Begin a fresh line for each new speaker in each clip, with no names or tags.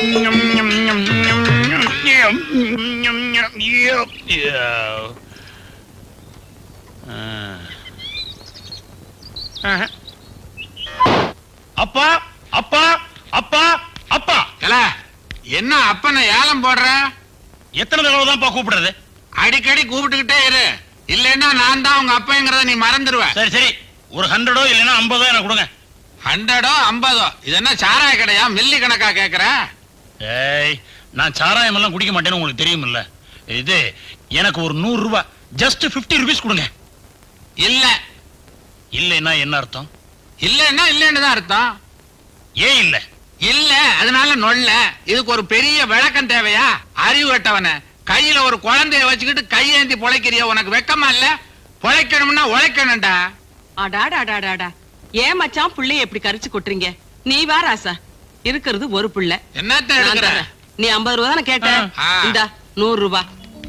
அப்பா அப்பா அப்பா அப்பா
ஏல, என்ன அப்பனை ஏலம் போடுற
எத்தனை தடவை தான்ப்பா கூப்பிடுறது
அடிக்கடி கூப்பிட்டுக்கிட்டே இரு இல்லைன்னா நான் தான் உங்க அப்பங்கிறத நீ மறந்துடுவ
சரி சரி ஒரு ஹண்ட்ரடோ இல்லைன்னா ஐம்பதோ எனக்கு கொடுங்க
ஹண்ட்ரடோ ஐம்பதோ இது என்ன சாராய கடையா மில்லி கணக்கா கேக்குற
ஏய் நான் சாராயம் எல்லாம் குடிக்க மாட்டேன்னு உங்களுக்கு தெரியுமில்ல இது எனக்கு ஒரு நூறு ரூபாய் ஜஸ்ட் 50 ருபீஸ் கொடுங்க
இல்ல
இல்லைன்னா என்ன அர்த்தம்
இல்லைன்னா இல்லைன்னு தான் அர்த்தம்
ஏன் இல்ல
இல்ல அதனால நொல்ல இதுக்கு ஒரு பெரிய விளக்கம் தேவையா அறிவு கட்டவன கையில ஒரு குழந்தைய வச்சுக்கிட்டு கையேந்தி பொழைக்கிறிய உனக்கு வெக்கமா இல்ல பொழைக்கணும்னா உழைக்கணும்டா
அடாடாடாடாடா ஏன் மச்சான் புள்ளைய எப்படி கரிச்சு கொட்டுறீங்க நீ வா ராசா இருக்கிறது ஒரு புள்ள
என்னத்த
நான்
எடுக்கிற
தரேன். நீ ஐம்பது ரூபா தானே கேட்ட
ஆ.
இந்தா நூறு ரூபா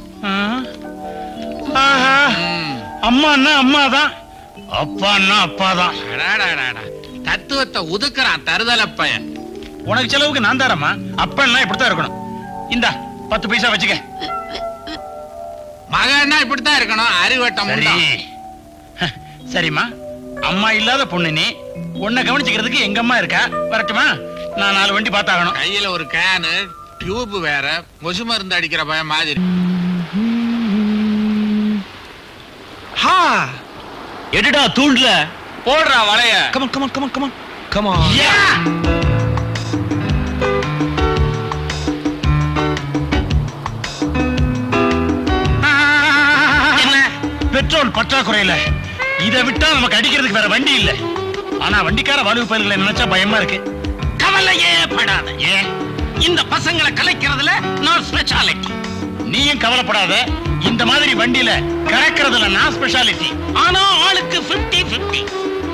ஆஹா
ம்.
அம்மான்னா அம்மா தான் அப்பான்னா அப்பா தான்
அடாடாடாடா. தத்துவத்தை உதுக்குறான் தருதல பையன்
உனக்கு செலவுக்கு நான் தரமா அப்பன்னா இப்படித்தான் இருக்கணும் இந்தா பத்து பைசா வச்சுக்க
மகன்னா இப்படித்தான் இருக்கணும் அறிவட்டம்
சரி ஹ, சரிம்மா அம்மா இல்லாத பொண்ணு நீ உன்னை கவனிச்சுக்கிறதுக்கு எங்க அம்மா இருக்கா வரட்டுமா நான் நாலு வண்டி பார்த்தாகணும்
கையில ஒரு கேனு டியூப் வேற கொசு மருந்து அடிக்கிற பையன் மாதிரி
ஹா
எடுடா தூண்ல
போடுறா வளைய
come on come on come on come on come on
petrol பற்றாக்குறையில இதை விட்டா நமக்கு அடிக்கிறதுக்கு வேற வண்டி இல்ல ஆனா வண்டிக்கார வலுவு பயிர்களை நினைச்சா பயமா இருக்கு
கவலையே படாத
ஏன்
இந்த பசங்களை கலைக்கிறதுல நான் ஸ்பெஷாலிட்டி
நீயும் கவலைப்படாத இந்த மாதிரி வண்டியில கறக்கிறதுல நான் ஸ்பெஷாலிட்டி
ஆனா ஆளுக்கு 50 50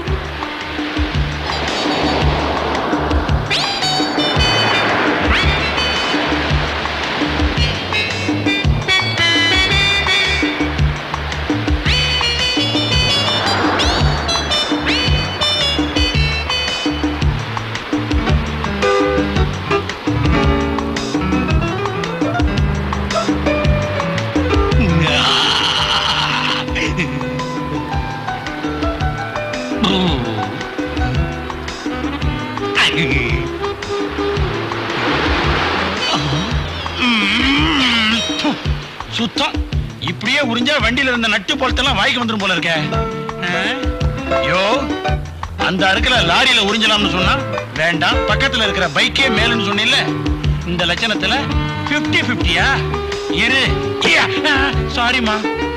சுத்தம் இப்படியே உறிஞ்சா வண்டியில இருந்த நட்டு போலத்தெல்லாம் வாய்க்கு வந்துரும் போல இருக்க யோ அந்த அருக்குல லாரியில உறிஞ்சலாம்னு சொன்னா வேண்டாம் பக்கத்துல இருக்கிற பைக்கே மேலுன்னு சொன்னில்ல இந்த லட்சணத்துல 50 50யா இரு சாரிமா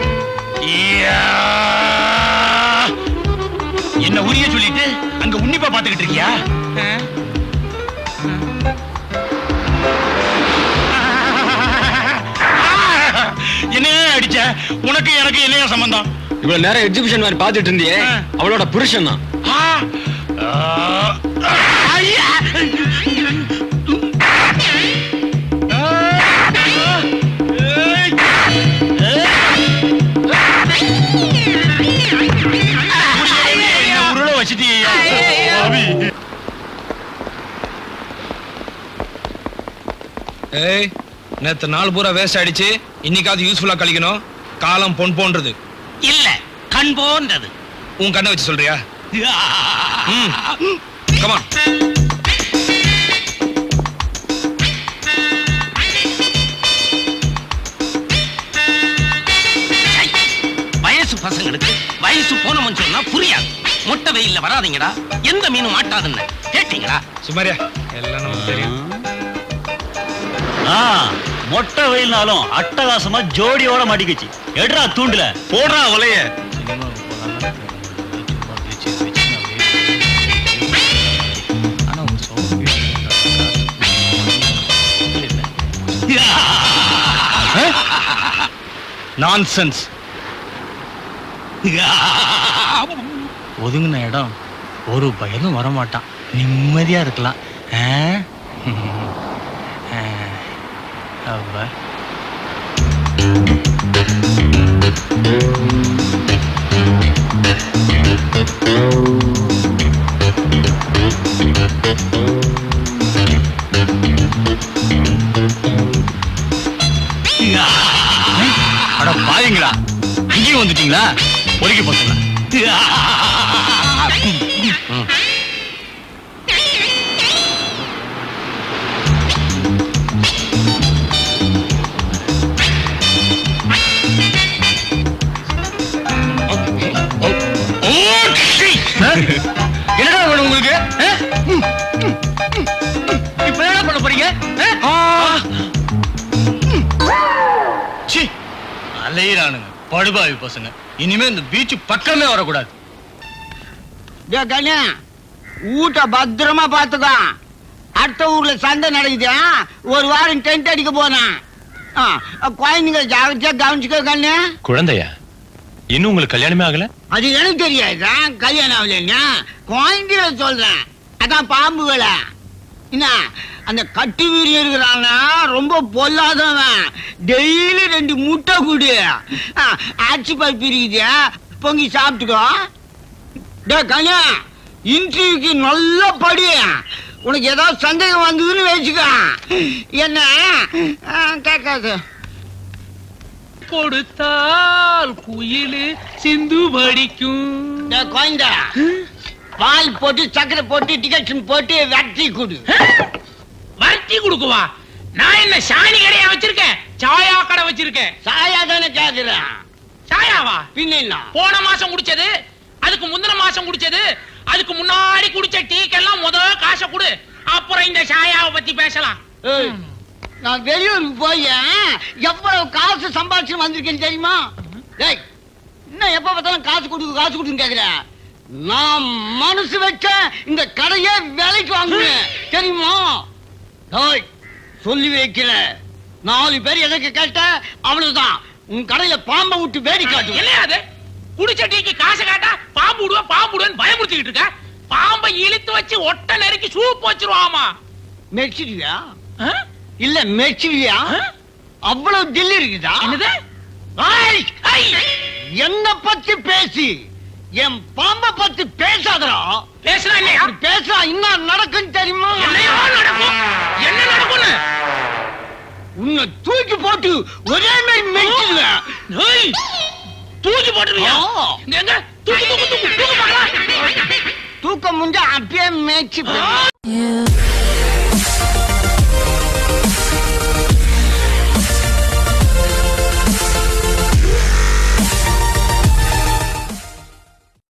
என்ன உரிய சொல்லிட்டு அங்க உன்னிப்பா பாத்துக்கிட்டு இருக்கியா என்ன அடிச்ச உனக்கு எனக்கு என்னைய சம்பந்தம்
இவ்வளவு நேரம் எக்ஸிபிஷன் மாதிரி பாத்துட்டு இருந்தியே
ஆ.
அவளோட புருஷன் தான்
ஆ! ஆ! ஐயா! ஏய்! ஏய்! என்ன உருள வச்சிட்டியா பாவி.
ஏய் நேத்து நாள் பூரா வேஸ்ட் ஆயிடுச்சு இன்னைக்காவது யூஸ்ஃபுல்லா கழிக்கணும் காலம் பொன் போன்றது
இல்ல கண் போன்றது
உன் கண்ணை வச்சு சொல்றியா ம் கமான்
சை, வயசு பசங்களுக்கு வயசு போனவன் சொன்னா புரியாது மொட்டை வெயில்ல வராதீங்கடா எந்த மீனும் மாட்டாதுன்னு கேட்டீங்களா
சுமாரியா எல்லாம் நமக்கு தெரியும்
ஆ மொட்டை வெயில்னாலும் அட்டகாசமா ஜோடியோட மாட்டிக்கிச்சு எடுறா தூண்டுல
போடுறா வலைய நான்சென்ஸ் ஒதுங்கின இடம் ஒரு பயனும் வரமாட்டான் நிம்மதியா இருக்கலாம் ஆ? ஆ. அப்பா.
ஆ
பாத்தீங்களா பொறுக்கி போச்சுங்களா
என்னடா வேணும் உங்களுக்கு இப்ப என்ன பண்ண போறீங்க அலையிறானுங்க படுபாவி பசங்க இனிமே இந்த பீச் பக்கமே வரக்கூடாது
டேய் கண்ணு ஊட்ட பத்திரமா பாத்துக்கோ அடுத்த ஊர்ல சண்டை நடக்குது ஒரு வாரம் டென்ட் அடிக்க போனேன் ஆ, குழந்தைங்க ஜாகிரதையா கவனிச்சுக்கோ கண்ணு
குழந்தையா இன்னும் உங்களுக்கு கல்யாணமே ஆகல
அது எனக்கு தெரியாதா கல்யாணம் ஆகலைன்னா குழந்தைய சொல்றேன் அதான் பாம்புகளை என்ன அந்த கட்டு வீரி இருக்கிறானா ரொம்ப பொல்லாதவன் டெய்லி ரெண்டு முட்டை குடு ஆ, ஆச்சி பருப்பு இருக்குது பொங்கி சாப்பிட்டுக்கோ டே கண்ணா இன்டர்வியூக்கு நல்லா படி உனக்கு ஏதாவது சந்தேகம் வந்ததுன்னு வச்சுக்க என்ன ஆ, கேட்காது
கொடுத்தால் குயிலு சிந்து படிக்கும்
டே குழந்தை பால் போட்டு சக்கரை போட்டு டிக்கெட் போட்டு வெட்டி கொடு
வர்த்தி கொடுக்குவா நான் என்ன சாணி கடையா வச்சிருக்கேன் சாயா கடை வச்சிருக்கேன்
சாயா தானே கேக்குறேன்
சாயாவா
பின்ன என்ன
போன மாசம் குடிச்சது அதுக்கு முந்தின மாசம் குடிச்சது அதுக்கு முன்னாடி குடிச்ச டீக்கெல்லாம் முத காசை கொடு அப்புறம் இந்த சாயாவை பத்தி பேசலாம்
ஏய், நான் வெளியூருக்கு போய் எவ்வளவு காசு சம்பாதிச்சு வந்திருக்கேன்னு தெரியுமா டேய் இன்னும் எப்ப பார்த்தாலும் காசு கொடுக்கு காசு கொடுன்னு கேக்குறேன் நான் மனசு வச்ச இந்த கடையே விலைக்கு வாங்குவேன் தெரியுமா டேய் சொல்லி வைக்கிறேன் நாலு பேர் எனக்கு கேட்ட அவ்வளவுதான் உன் கடையில பாம்பை விட்டு வேடி காட்டுவேன்
என்ன அது குடிச்ச டீக்கு காசை காட்டா பாம்பு விடுவேன் பாம்பு விடுவேன் பயமுறுத்திக்கிட்டு இருக்க பாம்பை இழுத்து வச்சு ஒட்ட நறுக்கி சூப் வச்சிருவாமா
மெச்சிடுவியா இல்ல மெச்சிடுவியா அவ்வளவு தில்லி இருக்குதா
என்னது
ஏய்,
ஐ!
என்ன பத்தி பேசி என் பாம்ப பத்தி பேசாதடா
பேசுனா இல்லையா
அப்படி பேசா என்ன நடக்கும் தெரியுமா
என்னையா நடக்கும் என்ன நடக்கும்னு
உன்னை தூக்கி போட்டு ஒரே மாதிரி மெச்சிடுவேன்
ஏய், தூக்கி போட்டுருவியா
ஆ.
இங்க எங்க தூக்கு தூக்கு தூக்கு தூக்கு பார்க்கலாம்
தூக்கம் முடிஞ்சா அப்பயே மேய்ச்சி
ஆ.